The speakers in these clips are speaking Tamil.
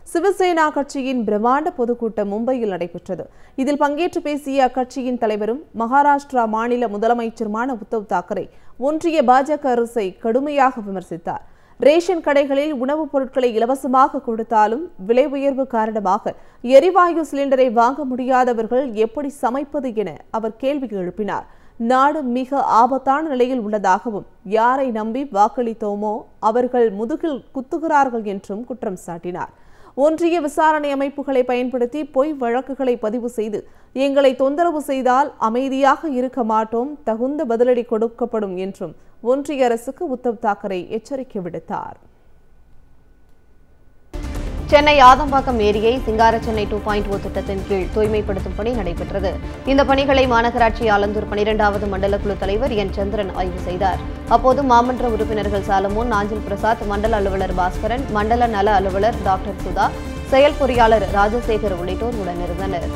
சிவசேனா கட்சியின் பிரம்மாண்ட பொதுக்கூட்டம் மும்பையில் நடைபெற்றது இதில் பங்கேற்று பேசிய அக்கட்சியின் தலைவரும் மகாராஷ்டிரா மாநில முதலமைச்சருமான உத்தவ் தாக்கரே ஒன்றிய பாஜக அரசை கடுமையாக விமர்சித்தார் ரேஷன் கடைகளில் உணவுப் பொருட்களை இலவசமாக கொடுத்தாலும் விலை உயர்வு காரணமாக எரிவாயு சிலிண்டரை வாங்க முடியாதவர்கள் எப்படி சமைப்பது என அவர் கேள்வி எழுப்பினார் நாடு மிக ஆபத்தான நிலையில் உள்ளதாகவும் யாரை நம்பி வாக்களித்தோமோ அவர்கள் முதுகில் குத்துகிறார்கள் என்றும் குற்றம் சாட்டினார் ஒன்றிய விசாரணை அமைப்புகளை பயன்படுத்தி பொய் வழக்குகளை பதிவு செய்து எங்களை தொந்தரவு செய்தால் அமைதியாக இருக்க மாட்டோம் தகுந்த பதிலடி கொடுக்கப்படும் என்றும் ஒன்றிய அரசுக்கு உத்தவ் தாக்கரே எச்சரிக்கை விடுத்தார் சென்னை ஆதம்பாக்கம் ஏரியை சிங்கார சென்னை டூ பாயிண்ட் ஓ திட்டத்தின் கீழ் தூய்மைப்படுத்தும் பணி நடைபெற்றது இந்த பணிகளை மாநகராட்சி ஆலந்தூர் பனிரெண்டாவது மண்டல குழு தலைவர் என் சந்திரன் ஆய்வு செய்தார் அப்போது மாமன்ற உறுப்பினர்கள் சாலமோன் நாஞ்சில் பிரசாத் மண்டல அலுவலர் பாஸ்கரன் மண்டல நல அலுவலர் டாக்டர் சுதா செயல் பொறியாளர் ராஜசேகர் உள்ளிட்டோர் உடனிருந்தனர்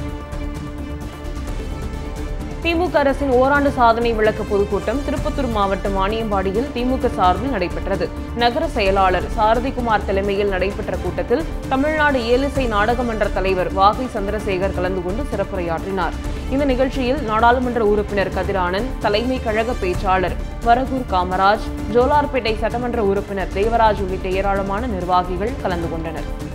திமுக அரசின் ஓராண்டு சாதனை விளக்க பொதுக்கூட்டம் திருப்பத்தூர் மாவட்டம் வாணியம்பாடியில் திமுக சார்பில் நடைபெற்றது நகர செயலாளர் சாரதிகுமார் தலைமையில் நடைபெற்ற கூட்டத்தில் தமிழ்நாடு ஏலிசை நாடகமன்ற தலைவர் வாகை சந்திரசேகர் கலந்து கொண்டு சிறப்புரையாற்றினார் இந்த நிகழ்ச்சியில் நாடாளுமன்ற உறுப்பினர் கதிரானந்த் தலைமை கழக பேச்சாளர் வரகூர் காமராஜ் ஜோலார்பேட்டை சட்டமன்ற உறுப்பினர் தேவராஜ் உள்ளிட்ட ஏராளமான நிர்வாகிகள் கலந்து கொண்டனர்